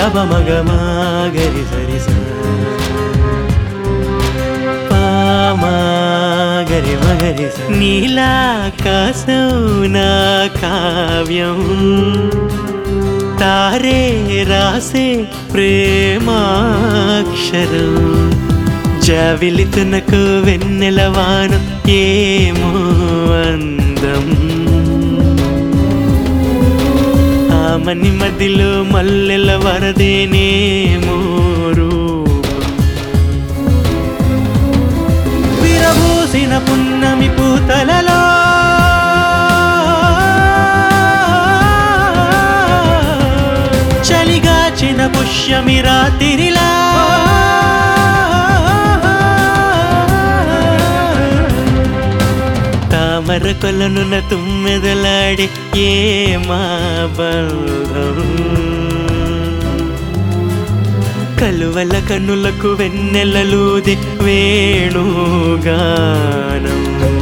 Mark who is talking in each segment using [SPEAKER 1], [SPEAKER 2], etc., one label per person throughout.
[SPEAKER 1] గబ మగ మాగరి సరి స పామాగరి మగరి స నీలాకాశం నా కావ్యం తారే రాసే ప్రేమాక్షరం జావిలి తునకు వెన్నెలవాను ఏమో అందం ఆమని మదిలో మల్లెల వరదేనేమో రూపం విరబూసిన పున్నమి పూతలలో చలిగాచిన పుష్యమి రాత్రిలా తామర కొలనున తుమ్మెదలాడి ఏ మా బంధం కలువల కన్నులకు వెన్నెలలుది వేణుగానం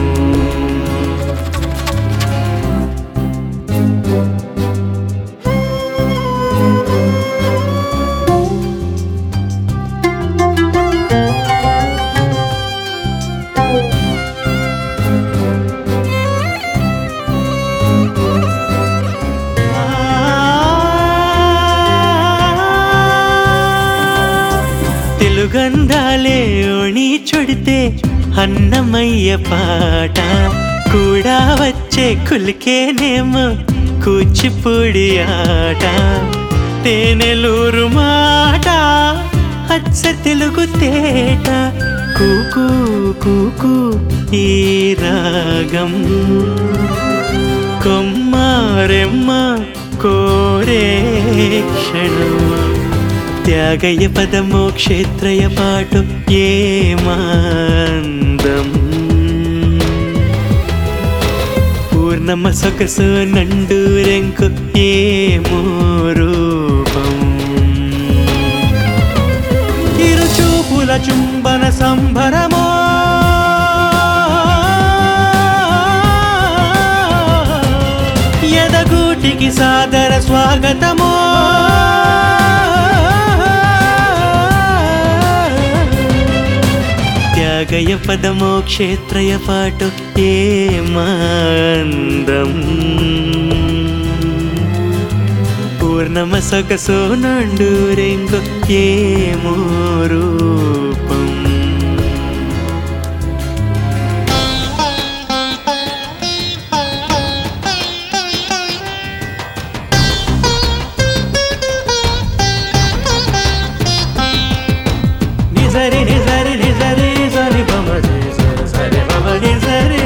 [SPEAKER 1] తెలుగందాలే ఓణి చుడితే అన్నమయ్య పాట కూడా వచ్చే కులికేనేమో కూచిపూడి ఆట తేనెలూరు మాట అచ్చ తెలుగు తేట కూకు కూకు ఈ రాగం కొమ్మారెమ్మ కోరే క్షణం త్యాగయ్య పదమో క్షేత్రయ పాటు ఏమాందం పూర్ణమ సొగసు నండూరెంకు ఏమో రూపం ఇరు చూపుల చుంబన సంభరమో ఎదగూటికి సాదర స్వాగతమో త్యాగయ పదమో క్షేత్రయ పాటు ఏమాందం పూర్ణమ సొగసో నండూరెంగు ఏమో రూపం నిజరి నిజరి నిజరి సరి బమ సరి సరి బమ నిజరి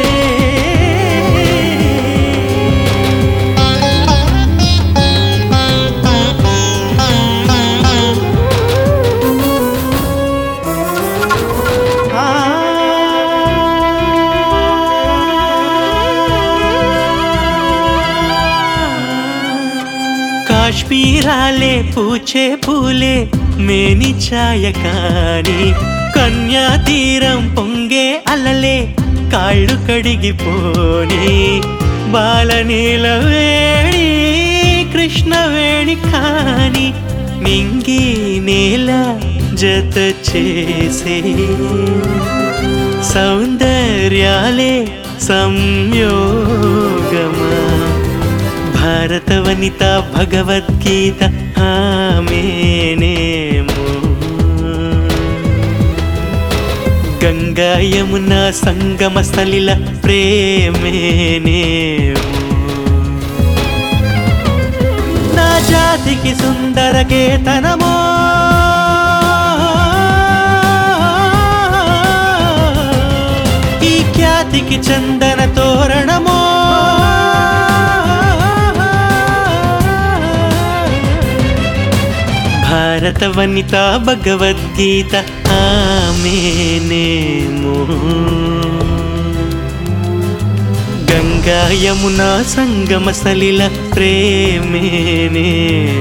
[SPEAKER 1] కాశ్మీరాలే పూచే పూలే మేని ఛాయ కాని కన్యా తీరం పొంగే అలలే కాళ్ళు కడిగిపోని బాలనీల వేణి కృష్ణవేణి కాని నింగి నేల జత చేసే సౌందర్యాలే సంయోగమా భారత వనిత భగవద్గీత ఆమెనేమో గంగా యమున సంగమ స్థలిల ప్రేమేనేమో నా జాతికి సుందర కేతనమో ఈ ఖ్యాతికి చందన తోరణమో భారత వనిత భగవద్గీత ఆమెనేమో గంగా యమున సంగమ సలిల ప్రేమేనేమో